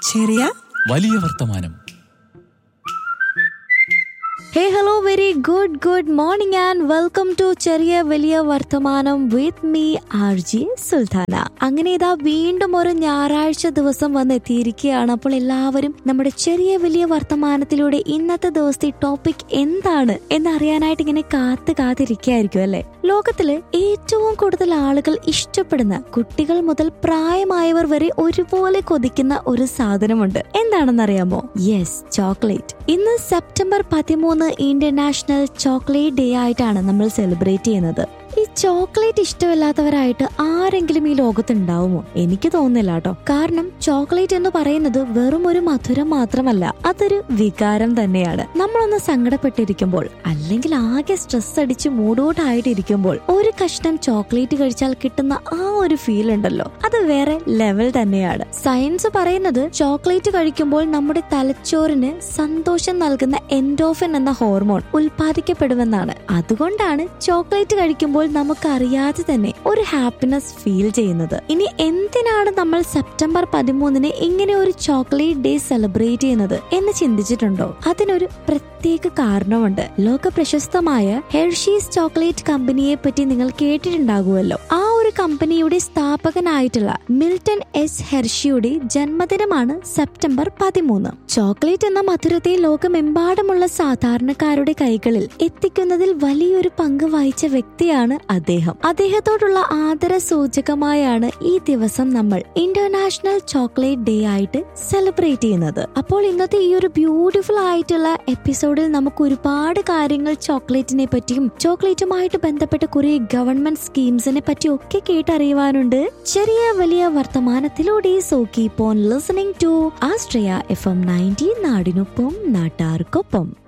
ചെറിയ Valiya Varthamanam hey hello very good good morning and welcome to Cheriya Valiya Varthamanam with me R J Sulthana അങ്ങനെ ഇതാ വീണ്ടും ഒരു ഞായറാഴ്ച ദിവസം വന്ന് എത്തിയിരിക്കുകയാണ് അപ്പോൾ എല്ലാവരും നമ്മുടെ ചെറിയ വലിയ വർത്തമാനത്തിലൂടെ ഇന്നത്തെ ദിവസത്തെ ടോപ്പിക് എന്താണ് എന്നറിയാനായിട്ട് ഇങ്ങനെ കാത്ത് കാത്തിരിക്കുകയായിരിക്കും അല്ലെ ലോകത്തില് ഏറ്റവും കൂടുതൽ ആളുകൾ ഇഷ്ടപ്പെടുന്ന കുട്ടികൾ മുതൽ പ്രായമായവർ വരെ ഒരുപോലെ കൊതിക്കുന്ന ഒരു സാധനമുണ്ട് എന്താണെന്നറിയാമോ യെസ് ചോക്ലേറ്റ് ഇന്ന് സെപ്റ്റംബർ പതിമൂന്ന് ഇന്റർനാഷണൽ ചോക്ലേറ്റ് ഡേ ആയിട്ടാണ് നമ്മൾ സെലിബ്രേറ്റ് ചെയ്യുന്നത് ഈ ചോക്ലേറ്റ് ഇഷ്ടമില്ലാത്തവരായിട്ട് ആരെങ്കിലും ഈ ലോകത്ത് ഉണ്ടാവുമോ എനിക്ക് തോന്നുന്നില്ല കേട്ടോ കാരണം ചോക്ലേറ്റ് എന്ന് പറയുന്നത് വെറും ഒരു മധുരം മാത്രമല്ല അതൊരു വികാരം തന്നെയാണ് നമ്മളൊന്ന് സങ്കടപ്പെട്ടിരിക്കുമ്പോൾ അല്ലെങ്കിൽ ആകെ സ്ട്രെസ് അടിച്ച് മൂഡോട്ടായിട്ട് ഇരിക്കുമ്പോൾ ഒരു കഷ്ണം ചോക്ലേറ്റ് കഴിച്ചാൽ കിട്ടുന്ന ആ ഒരു ഫീൽ ഉണ്ടല്ലോ അത് വേറെ ലെവൽ തന്നെയാണ് സയൻസ് പറയുന്നത് ചോക്ലേറ്റ് കഴിക്കുമ്പോൾ നമ്മുടെ തലച്ചോറിന് സന്തോഷം നൽകുന്ന എൻഡോഫിൻ എന്ന ഹോർമോൺ ഉൽപ്പാദിക്കപ്പെടുമെന്നാണ് അതുകൊണ്ടാണ് ചോക്ലേറ്റ് കഴിക്കുമ്പോൾ നമുക്ക് അറിയാതെ തന്നെ ഒരു ഹാപ്പിനെസ് ഫീൽ ചെയ്യുന്നത് ഇനി എന്തിനാണ് നമ്മൾ സെപ്റ്റംബർ പതിമൂന്നിന് ഇങ്ങനെ ഒരു ചോക്ലേറ്റ് ഡേ സെലിബ്രേറ്റ് ചെയ്യുന്നത് എന്ന് ചിന്തിച്ചിട്ടുണ്ടോ അതിനൊരു പ്രത്യേക കാരണമുണ്ട് ലോക പ്രശസ്തമായ ഹെർഷീസ് ചോക്ലേറ്റ് കമ്പനിയെ പറ്റി നിങ്ങൾ കേട്ടിട്ടുണ്ടാകുമല്ലോ ആ ഒരു കമ്പനിയുടെ സ്ഥാപകനായിട്ടുള്ള മിൽട്ടൺ എസ് ഹെർഷിയുടെ ജന്മദിനമാണ് സെപ്റ്റംബർ പതിമൂന്ന് ചോക്ലേറ്റ് എന്ന മധുരത്തെ ലോകമെമ്പാടുമുള്ള സാധാരണക്കാരുടെ കൈകളിൽ എത്തിക്കുന്നതിൽ വലിയൊരു പങ്ക് വഹിച്ച വ്യക്തിയാണ് അദ്ദേഹം അദ്ദേഹത്തോടുള്ള ആദര സൂചകമായാണ് ഈ ദിവസം നമ്മൾ ഇന്റർനാഷണൽ ചോക്ലേറ്റ് ഡേ ആയിട്ട് സെലിബ്രേറ്റ് ചെയ്യുന്നത് അപ്പോൾ ഇന്നത്തെ ഈ ഒരു ബ്യൂട്ടിഫുൾ ആയിട്ടുള്ള എപ്പിസോഡിൽ നമുക്ക് ഒരുപാട് കാര്യങ്ങൾ ചോക്ലേറ്റിനെ പറ്റിയും ചോക്ലേറ്റുമായിട്ട് ബന്ധപ്പെട്ട കുറെ ഗവൺമെന്റ് സ്കീംസിനെ പറ്റി ഒക്കെ കേട്ടറിയുവാനുണ്ട് ചെറിയ വലിയ വർത്തമാനത്തിലൂടെ so keep on listening to Astria F M ninety നാടിനൊപ്പം നാട്ടാർക്കൊപ്പം